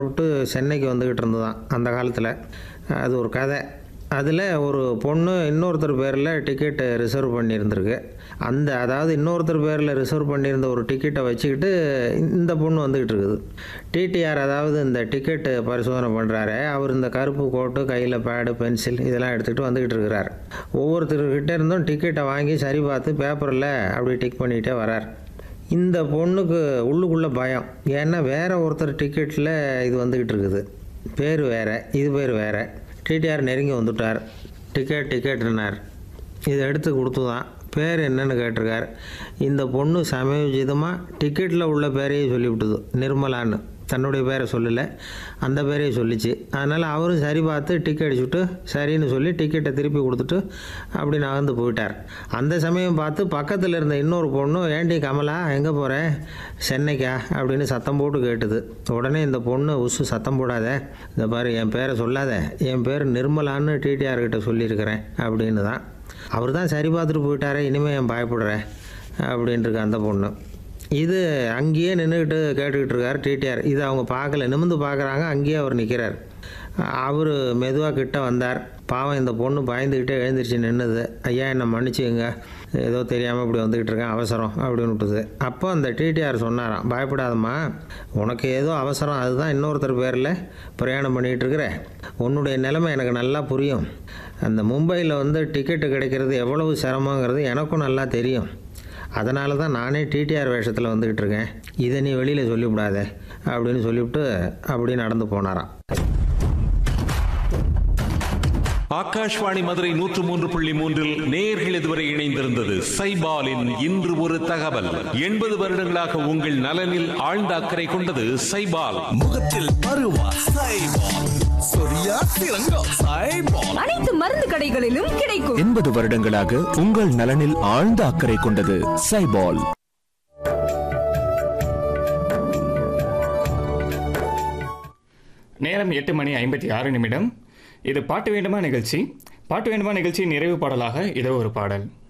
விட்டு சென்னைக்கு வந்துக்கிட்டு இருந்ததான் அந்த காலத்தில் அது ஒரு கதை அதில் ஒரு பொண்ணு இன்னொருத்தர் பேரில் டிக்கெட்டு ரிசர்வ் பண்ணியிருந்திருக்கு அந்த அதாவது இன்னொருத்தர் பேரில் ரிசர்வ் பண்ணியிருந்த ஒரு டிக்கெட்டை வச்சுக்கிட்டு இந்த பொண்ணு வந்துக்கிட்டு இருக்குது டிடிஆர் அதாவது இந்த டிக்கெட்டு பரிசோதனை பண்ணுறாரு அவர் இந்த கருப்பு கோட்டு கையில் பேடு பென்சில் இதெல்லாம் எடுத்துகிட்டு வந்துக்கிட்டு இருக்கிறார் ஒவ்வொருத்தர்கிட்ட இருந்தும் டிக்கெட்டை வாங்கி சரி பார்த்து பேப்பரில் அப்படி டிக் பண்ணிக்கிட்டே வரார் இந்த பொண்ணுக்கு உள்ளுக்குள்ளே பயம் ஏன்னா வேற ஒருத்தர் டிக்கெட்டில் இது வந்துக்கிட்டு இருக்குது பேர் வேறு இது பேர் வேறு டிடிஆர் நெருங்கி வந்துட்டார் டிக்கெட் டிக்கெட்னார் இதை எடுத்து கொடுத்து தான் பேர் என்னன்னு கேட்டிருக்கார் இந்த பொண்ணு சமயோஜிதமாக டிக்கெட்டில் உள்ள பேரையே சொல்லிவிட்டுது நிர்மலான்னு தன்னுடைய பேரை சொல்லலை அந்த பேரையே சொல்லிச்சு அதனால் அவரும் சரி பார்த்து டிக்கெட் அடிச்சுட்டு சரின்னு சொல்லி டிக்கெட்டை திருப்பி கொடுத்துட்டு அப்படி நகர்ந்து போயிட்டார் அந்த சமயம் பார்த்து பக்கத்தில் இருந்த இன்னொரு பொண்ணு ஏண்டி கமலா எங்கே போகிற சென்னைக்கா அப்படின்னு சத்தம் போட்டு கேட்டுது உடனே இந்த பொண்ணு உசு சத்தம் போடாத இந்த பாரு என் பேரை சொல்லாத என் பேர் நிர்மலான்னு டிடிஆர் கிட்ட சொல்லியிருக்கிறேன் அப்படின்னு தான் அவர் தான் சரி பார்த்துட்டு போயிட்டாரே இனிமேல் என் பயப்படுறேன் அப்படின்ட்டுருக்கு அந்த பொண்ணு இது அங்கேயே நின்றுக்கிட்டு கேட்டுக்கிட்டு இருக்கார் டிடிஆர் இது அவங்க பார்க்கல நிமிந்து பார்க்குறாங்க அங்கேயே அவர் நிற்கிறார் அவர் மெதுவாக கிட்ட வந்தார் பாவம் இந்த பொண்ணு பயந்துக்கிட்டே எழுந்திரிச்சு நின்றுது ஐயா என்னை மன்னிச்சுங்க ஏதோ தெரியாமல் இப்படி வந்துக்கிட்டு இருக்கேன் அவசரம் அப்படின்னு விட்டுது அப்போ அந்த டிடிஆர் சொன்னாராம் பயப்படாதம்மா உனக்கு ஏதோ அவசரம் அதுதான் இன்னொருத்தர் பேரில் பிரயாணம் பண்ணிகிட்டு இருக்கிற உன்னுடைய நிலைமை எனக்கு நல்லா புரியும் அந்த மும்பையில் வந்து டிக்கெட்டு கிடைக்கிறது எவ்வளவு சிரமங்கிறது எனக்கும் நல்லா தெரியும் அதனால தான் நானே டிடிஆர் வேஷத்தில் வந்துக்கிட்டு இருக்கேன் இதை நீ வெளியில் சொல்லிவிடாத அப்படின்னு சொல்லிவிட்டு அப்படி நடந்து போனாராம் ஆகாஷ்வாணி மதுரை நூற்று மூன்று புள்ளி மூன்றில் நேர்கள் இதுவரை இணைந்திருந்தது சைபாலின் இன்று ஒரு தகவல் எண்பது வருடங்களாக உங்கள் நலனில் ஆழ்ந்த அக்கறை கொண்டது சைபால் முகத்தில் பருவா சைபால் சொரியா சிறங்கா சைபால் அனைத்து மருந்து கடைகளிலும் கிடைக்கும் எண்பது வருடங்களாக உங்கள் நலனில் ஆழ்ந்த அக்கறை கொண்டது சைபால் நேரம் எட்டு மணி ஐம்பத்தி ஆறு நிமிடம் இது பாட்டு வேண்டுமா நிகழ்ச்சி பாட்டு வேண்டுமா நிகழ்ச்சி நிறைவு பாடலாக இதோ ஒரு பாடல்